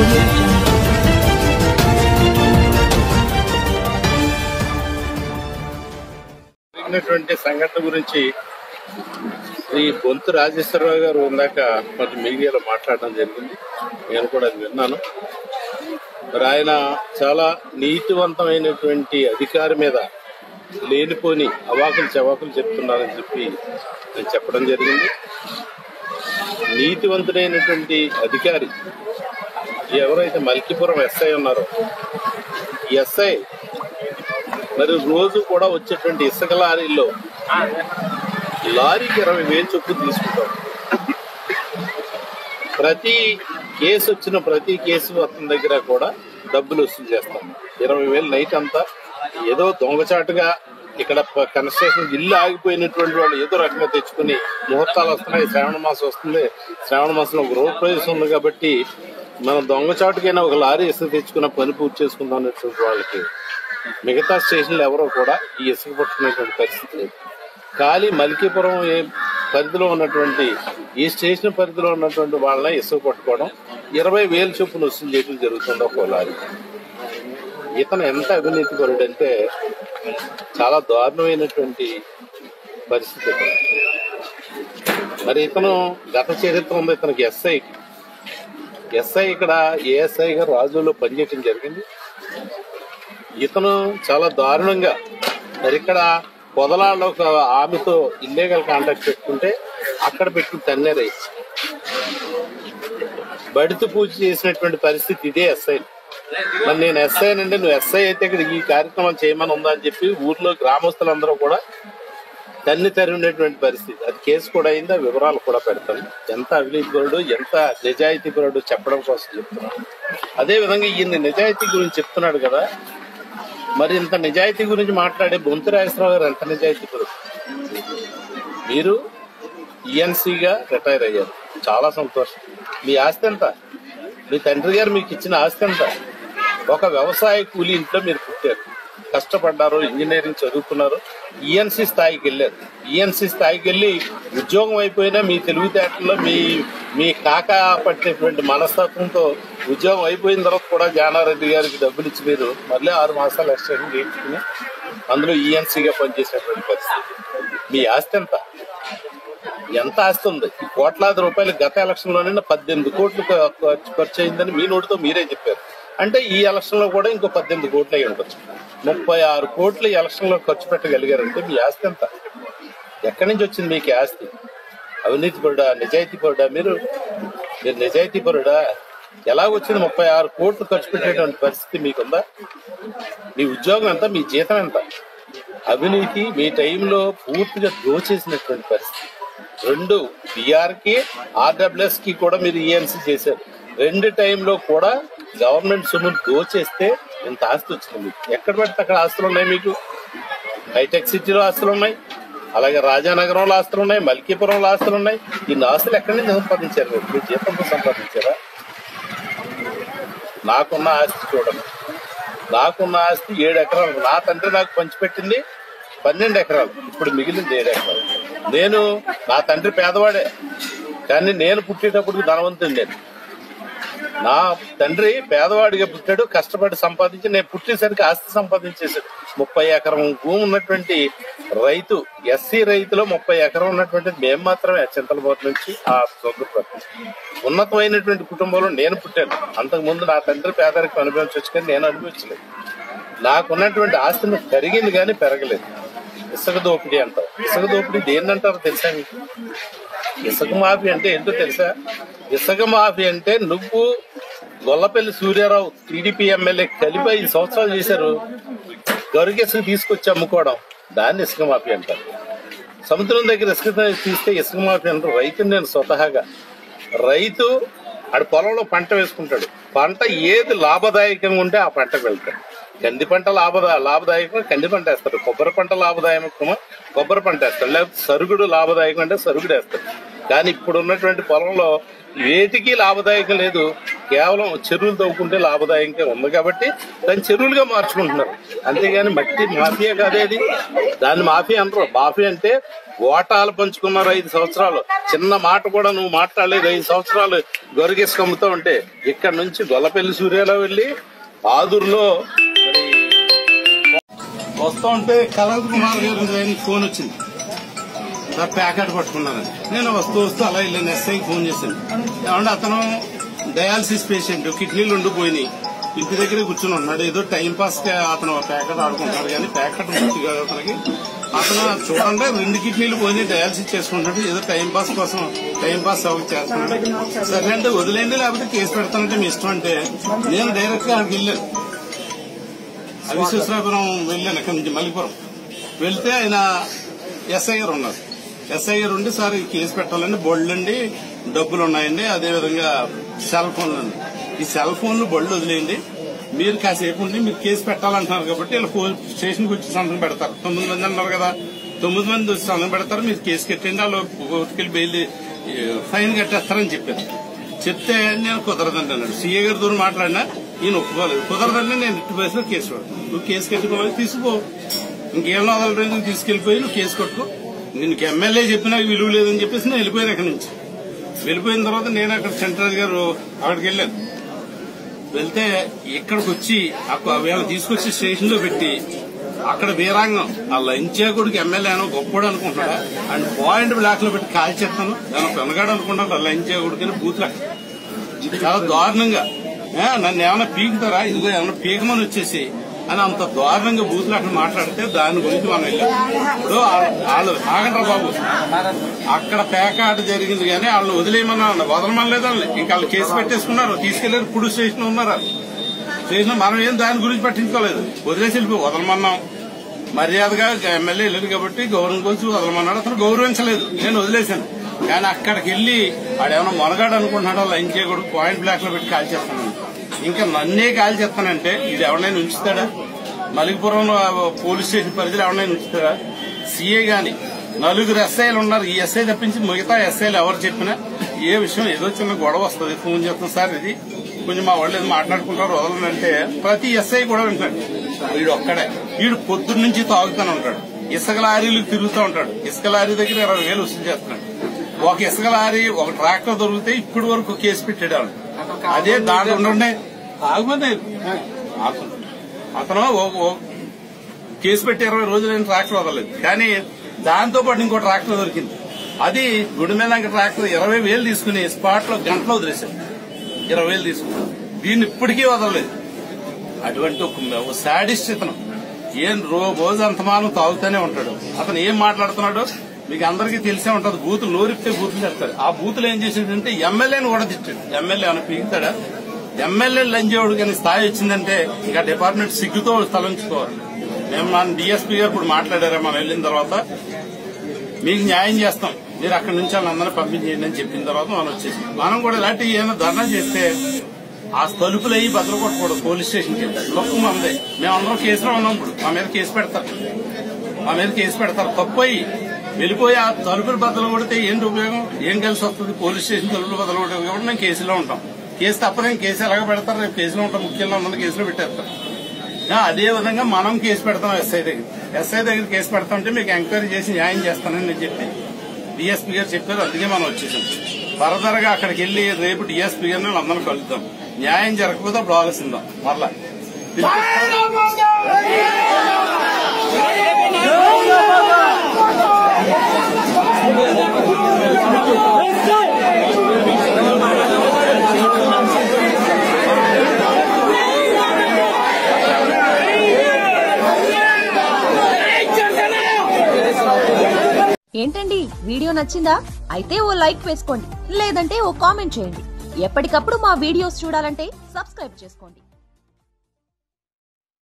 audio jungle. జరిగినటువంటి సంఘటన గురించి శ్రీ బొంతు రాజేశ్వరరావు గారు ఉందాక కొంచెం మీడియాలో మాట్లాడడం జరిగింది నేను కూడా అది విన్నాను మరి ఆయన చాలా నీతివంతమైనటువంటి అధికారి మీద లేనిపోని అవాకులు చవాకులు చెప్తున్నారని చెప్పి నేను చెప్పడం జరిగింది నీతివంతుడైనటువంటి అధికారి ఎవరైతే మల్కీపురం ఎస్ఐ ఉన్నారో ఈ ఎస్ఐ మరి రోజు కూడా వచ్చేటువంటి ఇసుక లారీల్లో లారీకి ఇరవై వేలు చొప్పున తీసుకుంటాం ప్రతి కేసు వచ్చిన ప్రతి కేసు అతని దగ్గర కూడా డబ్బులు వసూలు చేస్తాం ఇరవై వేలు నైట్ అంతా ఏదో దొంగచాటుగా ఇక్కడ ప- కన్స్ట్రక్షన్ ఇల్లు ఆగిపోయినటువంటి వాళ్ళు ఏదో రకంగా తెచ్చుకుని ముహూర్తాలు వస్తున్నాయి శ్రావణ మాసం వస్తుంది శ్రావణ మాసంలో ఒక రోడ్ ప్రవేశం ఉంది కాబట్టి మనం దొంగచాటుకైనా ఒక లారీ ఇసుక తెచ్చుకున్న పని పూర్తి చేసుకుందాం అనేటువంటి వాళ్ళకి మిగతా స్టేషన్లు ఎవరో కూడా ఈ ఇసుక పట్టుకునేటువంటి పరిస్థితి లేదు ఖాళీ మల్కీపురం ఏ పరిధిలో ఉన్నటువంటి ఈ స్టేషన్ పరిధిలో ఉన్నటువంటి వాళ్ళని ఇసుక పట్టుకోవడం ఇరవై వేల చొప్పున వసూలు చేయడం జరుగుతుంది ఒక లారీ ఇతను ఎంత అవినీతి పరుడు అంటే చాలా దారుణమైనటువంటి పరిస్థితి ఇతను. మరి ఇతను గత చరిత్ర ఉంది ఇతనికి ఎస్ఐ ఎస్ఐ ఇక్కడ ఏఎస్ఐ గా రాజులో పనిచేయడం జరిగింది ఇతను చాలా దారుణంగా మరి ఇక్కడ పొదలాల్లో ఒక ఆమెతో ఇల్లీగల్ కాంటాక్ట్ పెట్టుకుంటే అక్కడ పెట్టుకుని తన్నేరై బడిత పూజ చేసినటువంటి పరిస్థితి ఇదే ఎస్ఐ మరి నేను ఎస్ఐ నండి నువ్వు ఎస్ఐ అయితే ఇక్కడ ఈ కార్యక్రమం చేయమని ఉందా అని చెప్పి ఊర్లో గ్రామస్తులందరూ కూడా తన్ని తరిమినటువంటి పరిస్థితి అది కేసు కూడా అయింది ఆ వివరాలు కూడా పెడతాను ఎంత అవినీతిపరుడు ఎంత నిజాయితీపరుడు చెప్పడం కోసం చెప్తున్నాను అదే విధంగా ఈయన నిజాయితీ గురించి చెప్తున్నాడు కదా మరి ఇంత నిజాయితీ గురించి మాట్లాడే బొంతు రాజేశ్వరరావు గారు ఎంత నిజాయితీపరుడు మీరు ఈఎన్సీగా రిటైర్ అయ్యారు చాలా సంతోషం మీ ఆస్తి ఎంత మీ తండ్రి గారు మీకు ఇచ్చిన ఆస్తి ఎంత ఒక వ్యవసాయ కూలి ఇంట్లో మీరు పుట్టారు కష్టపడ్డారు ఇంజనీరింగ్ చదువుకున్నారు ఈఎన్సీ స్థాయికి వెళ్ళారు ఈఎన్సీ స్థాయికి వెళ్ళి ఉద్యోగం అయిపోయినా మీ తెలివితేటల్లో మీ మీ కాక పట్టేటువంటి మనస్తత్వంతో ఉద్యోగం అయిపోయిన తర్వాత కూడా జానారెడ్డి గారికి డబ్బులు ఇచ్చి మీరు మళ్ళీ ఆరు మాసాలు ఎక్స్టెండ్ చేయించుకుని అందులో ఈఎన్సీగా పనిచేసేటువంటి పరిస్థితి మీ ఆస్తి ఎంత ఎంత ఆస్తి ఉంది ఈ కోట్లాది రూపాయలు గత ఎలక్షన్ లోనే పద్దెనిమిది కోట్లు ఖ- ఖర్చు ఖర్చు అయిందని మీ నోటితో మీరే చెప్పారు అంటే ఈ ఎలక్షన్ లో కూడా ఇంకో పద్దెనిమిది కోట్లు అయి ఉండొచ్చు ముప్పై ఆరు కోట్లు ఈ ఎలక్షన్ లో ఖర్చు పెట్టగలిగారంటే మీ ఆస్తి ఎంత ఎక్కడి నుంచి వచ్చింది మీకు ఈ ఆస్తి అవినీతి పరుడా నిజాయితీ పరుడా మీరు మీరు నిజాయితీ పరుడా ఎలా వచ్చింది ముప్పై ఆరు కోట్లు ఖర్చు పెట్టేటువంటి పరిస్థితి మీకుందా మీ ఉద్యోగం ఎంత మీ జీతం ఎంత అవినీతి మీ టైంలో పూర్తిగా దోచేసినటువంటి పరిస్థితి రెండు బీఆర్ కి ఆర్డబ్ల్యూఎస్ కి కూడా మీరు ఈఎన్సీ చేశారు రెండు టైంలో కూడా గవర్నమెంట్ సొమ్మును దోచేస్తే ఇంత ఆస్తి వచ్చింది మీకు ఎక్కడ పడితే అక్కడ ఆస్తులు ఉన్నాయి మీకు హైటెక్ సిటీలో ఆస్తులు ఉన్నాయి అలాగే రాజానగరంలో ఆస్తులు ఉన్నాయి మల్కీపురంలో ఆస్తులు ఉన్నాయి ఇన్ని ఆస్తులు ఎక్కడి నుంచి సంపాదించారు మీరు మీ జీతంతో సంపాదించారా నాకున్న ఆస్తి చూడండి నాకున్న ఆస్తి ఏడు ఎకరాలు నా తండ్రి నాకు పంచిపెట్టింది పన్నెండు ఎకరాలు ఇప్పుడు మిగిలింది ఏడు ఎకరాలు నేను నా తండ్రి పేదవాడే కానీ నేను పుట్టేటప్పుడు ధనవంతుడు నేను నా తండ్రి పేదవాడిగా పుట్టాడు కష్టపడి సంపాదించి నేను పుట్టేసరికి ఆస్తి సంపాదించేసాడు ముప్పై ఎకరం భూమి ఉన్నటువంటి రైతు ఎస్సీ రైతులో ముప్పై ఎకరం ఉన్నటువంటి మేము మాత్రమే చింతలబోతు నుంచి ఆ సొంతపట్నం ఉన్నతమైనటువంటి కుటుంబంలో నేను పుట్టాను అంతకు ముందు నా తండ్రి పేదరికం అనుభవించవచ్చు కానీ నేను అనుభవించలేదు నాకున్నటువంటి ఆస్తిని పెరిగింది కానీ పెరగలేదు ఇసుక దోపిడీ అంటారు ఇసుక దోపిడీ దేన్నంటారో తెలుసా మీకు ఇసుక మాఫీ అంటే ఏంటో తెలుసా ఇసుక మాఫీ అంటే నువ్వు గొల్లపల్లి సూర్యారావు టీడీపీ ఎమ్మెల్యే కలిపి ఐదు సంవత్సరాలు చేశారు గరుగు ఇసుక తీసుకొచ్చి అమ్ముకోవడం దాన్ని ఇసుక మాఫీ అంటారు సముద్రం దగ్గర ఇసుక తీస్తే ఇసుక మాఫీ అంటారు రైతుని నేను స్వతహాగా రైతు ఆడు పొలంలో పంట వేసుకుంటాడు పంట ఏది లాభదాయకంగా ఉంటే ఆ పంటకు వెళ్తాడు కంది పంట లాభదా లాభదాయకం కంది పంట వేస్తాడు కొబ్బరి పంట లాభదాయకమా కొబ్బరి పంట వేస్తాడు లేకపోతే సరుగుడు లాభదాయకం అంటే సరుగుడు వేస్తాడు కానీ ఇప్పుడు ఉన్నటువంటి పొలంలో వేటికి లాభదాయకం లేదు కేవలం చెరువులు తవ్వుకుంటే లాభదాయకంగా ఉంది కాబట్టి దాన్ని చెరువులుగా మార్చుకుంటున్నారు అంతేగాని మట్టి మాఫియా కాదేది దాన్ని మాఫియా అంటారు మాఫియా అంటే ఓటాలు పంచుకున్నారు ఐదు సంవత్సరాలు చిన్న మాట కూడా నువ్వు మాట్లాడలేదు ఐదు సంవత్సరాలు గొరగేసుకు అమ్ముతా ఉంటే ఇక్కడ నుంచి గొల్లపల్లి సూర్యాలో వెళ్ళి ఆదుర్లో మరి వస్తా ఉంటే కలర్ కుమార్ గారి నుంచి ఆయనకి ఫోన్ వచ్చింది నా ప్యాకెట్ పట్టుకున్నానని నేను వస్తూ వస్తూ అలా వెళ్ళాను ఎస్ఐకి ఫోన్ చేశాను ఏమంటే అతను డయాలసిస్ పేషెంట్ కిడ్నీలు ఉండిపోయినాయి ఇంటి దగ్గరే కూర్చుని ఉన్నాడు ఏదో టైం పాస్ గా అతను ప్యాకెట్ ఆడుకుంటాడు కానీ ప్యాకెట్ ముఖ్యం కాదు అతనికి అతను చూడండి రెండు కిడ్నీలు పోయినాయి డయాలసిస్ చేసుకుంటాడు ఏదో టైం పాస్ కోసం టైం పాస్ అవ్వక చేస్తున్నాడు సరే అంటే వదిలేండి లేకపోతే కేసు పెడతానంటే మీ ఇష్టం అంటే నేను డైరెక్ట్ గా అక్కడికి వెళ్ళాను అవిశ్వసరాపురం వెళ్ళాను అక్కడి నుంచి మల్లిపురం వెళ్తే ఆయన ఎస్ఐ గారు ఉన్నారు ఎస్ఐ గారు ఉండి సార్ ఈ కేసు పెట్టాలండి బొళ్ళు అండి డబ్బులు ఉన్నాయండి అదేవిధంగా సెల్ ఫోన్లు అండి ఈ సెల్ ఫోన్లు బొళ్ళు వదిలేయండి మీరు కాసేపు ఉండి మీరు కేసు పెట్టాలంటున్నారు కాబట్టి వీళ్ళు పోలీస్ స్టేషన్కి వచ్చి సంతకం పెడతారు తొమ్మిది మంది అన్నారు కదా తొమ్మిది మంది వచ్చి సంతకం పెడతారు మీరు కేసు కట్టండి వాళ్ళు కోర్టుకెళ్ళి బెయిల్ ఫైన్ కట్టేస్తారని చెప్పారు చెప్తే నేను కుదరదండి అన్నాడు సీఏ గారి దూరం మాట్లాడినా ఈయన ఒప్పుకోలేదు కుదరదండి నేను ఇటు వయసులో కేసు పెడతాను నువ్వు కేసు కట్టుకోవాలి తీసుకో ఇంకేం వదలలేదు తీసుకెళ్లిపోయి నువ్వు కేసు కట్టుకో నీకు ఎమ్మెల్యే చెప్పినా విలువ లేదని చెప్పేసి నేను వెళ్ళిపోయాను అక్కడి నుంచి వెళ్ళిపోయిన తర్వాత నేను అక్కడ సెంట్రల్ గారు అక్కడికి వెళ్ళాను వెళ్తే ఇక్కడికి వచ్చి అక్కడ వీళ్ళని తీసుకొచ్చి స్టేషన్ లో పెట్టి అక్కడ వీరాంగం ఆ లంచాకుడికి ఎమ్మెల్యే అనో గొప్పడు అనుకుంటున్నాడా అండ్ పాయింట్ బ్లాక్ లో పెట్టి కాల్చేస్తాను నేను పెనగాడు అనుకుంటాను ఆ లంచాకుడికి బూత్ల చాలా దారుణంగా ఏ, నన్ను ఏమైనా పీకుతారా ఇదిగో ఏమైనా పీకమని వచ్చేసి అని అంత దారుణంగా బూతులు అక్కడ మాట్లాడితే దాని గురించి మనం వెళ్ళాం ఇప్పుడు వాళ్ళ- వాళ్ళు ఆగండ్రా బాబు అక్కడ పేకాట జరిగింది కానీ వాళ్ళని వదిలేయమన్నా వదలమనలేదు వాళ్ళని ఇంకా వాళ్ళు కేసు పెట్టేసుకున్నారు తీసుకెళ్లారు ఇప్పుడు స్టేషన్ ఉన్నారు వాళ్ళు. స్టేషన్ మనం ఏం దాని గురించి పట్టించుకోలేదు వదిలేసి వెళ్ళిపో వదలమన్నాం మర్యాదగా ఎమ్మెల్యే వెళ్ళాడు కాబట్టి గౌరవం కోసం వదలమన్నాడు అతను గౌరవించలేదు నేను వదిలేశాను కానీ అక్కడికి వెళ్ళి ఆడేమన్నా మొనగాడు అనుకుంటున్నాడో లైన్ చేయకూడదు పాయింట్ బ్లాక్ లో పెట్టి కాల్ చేస్తాను ఇంకా నన్నే కాల్ చేస్తానంటే ఇది ఎవరినైనా ఉంచుతాడా మలికిపురంలో పోలీస్ స్టేషన్ పరిధిలో ఎవరినైనా ఉంచుతాడా సీఏ గాని నలుగురు ఎస్ఐలు ఉన్నారు ఈ ఎస్ఐ తప్పించి మిగతా ఎస్ఐలు ఎవరు చెప్పినా ఏ విషయం ఏదో చిన్న గొడవ వస్తుంది ఫోన్ చేస్తాం సార్ ఇది కొంచెం మా వాళ్ళు ఏదో మాట్లాడుకుంటారు వదలనంటే ప్రతి ఎస్ఐ కూడా వింటాడు వీడు ఒక్కడే వీడు పొద్దున్న నుంచి తాగుతూనే ఉంటాడు ఇసుక లారీలు తిరుగుతూ ఉంటాడు ఇసుక లారీ దగ్గర ఇరవై వేలు వసూలు చేస్తున్నాడు ఒక ఇసుక లారీ ఒక ట్రాక్టర్ దొరికితే ఇప్పటి వరకు కేసు పెట్టాడు ఆవిడ. అదే దాంట్లో ఉండండి ఆగుమంది అతను ఓ- ఓ- కేసు పెట్టి ఇరవై రోజులైన ట్రాక్టర్ వదలలేదు కానీ దాంతో పాటు ఇంకో ట్రాక్టర్ దొరికింది అది గుడిమేలంక ట్రాక్టర్ ఇరవై వేలు తీసుకుని స్పాట్ లో గంటలో వదిలేశాడు ఇరవై వేలు తీసుకుని దీన్ని ఇప్పటికీ వదలలేదు అటువంటి ఒక శాడిస్ట్ ఇతను ఏం రో రోజు అంతమానం తాగుతూనే ఉంటాడు అతను ఏం మాట్లాడుతున్నాడో మీకు అందరికీ తెలిసే ఉంటది బూతులు నోరిపితే బూతులు చెప్తాడు ఆ బూతులు ఏం చేసాడంటే ఎమ్మెల్యేని కూడా తిట్టాడు ఎమ్మెల్యే అని పీకుతాడా ఎమ్మెల్యే లంజేవుడు కానీ స్థాయి వచ్చిందంటే ఇక డిపార్ట్మెంట్ సిగ్గుతో తలంచుకోవాలి మేము మన డిఎస్పీ గారు ఇప్పుడు మాట్లాడారా మనం వెళ్ళిన తర్వాత మీకు న్యాయం చేస్తాం మీరు అక్కడి నుంచి వాళ్ళందరూ పంపించేయండి అని చెప్పిన తర్వాత మనం వచ్చేసి మనం కూడా ఇలాంటి ఏమైనా ధర్నా చేస్తే ఆ తలుపులు అయ్యి బదులు కొట్టకూడదు పోలీస్ స్టేషన్కి తప్పు మందే మేమందరం కేసులో ఉన్నాం ఇప్పుడు మా మీద కేసు పెడతారు మా మీద కేసు పెడతారు తప్పు అయ్యి వెళ్ళిపోయి ఆ తలుపులు బద్దలు కొడితే ఏంటి ఉపయోగం ఏం కలిసి వస్తుంది పోలీస్ స్టేషన్ తలుపులు బద్దలు కొట్టే కాబట్టి మేము కేసులో ఉంటాం కేసు తప్పదేం కేసు ఎలాగ పెడతారు రేపు కేసులో ఉంటాం ముఖ్యంగా ఉన్నది కేసులో పెట్టేస్తారు ఆ, అదే విధంగా మనం కేసు పెడతాం ఎస్ఐ దగ్గర ఎస్ఐ దగ్గర కేసు పెడతామంటే మీకు ఎంక్వైరీ చేసి న్యాయం చేస్తానని నేను చెప్పి డిఎస్పీ గారు చెప్పారు అందుకే మనం వచ్చేసాం ఫర్దర్ గా అక్కడికి వెళ్లి రేపు డిఎస్పీ గారిని అందరం కలుద్దాం న్యాయం జరగకపోతే అప్పుడు ఆలోచిద్దాం మరలా ఏంటండి వీడియో నచ్చిందా అయితే ఓ లైక్ వేసుకోండి లేదంటే ఓ కామెంట్ చేయండి ఎప్పటికప్పుడు మా వీడియోస్ చూడాలంటే సబ్స్క్రైబ్ చేసుకోండి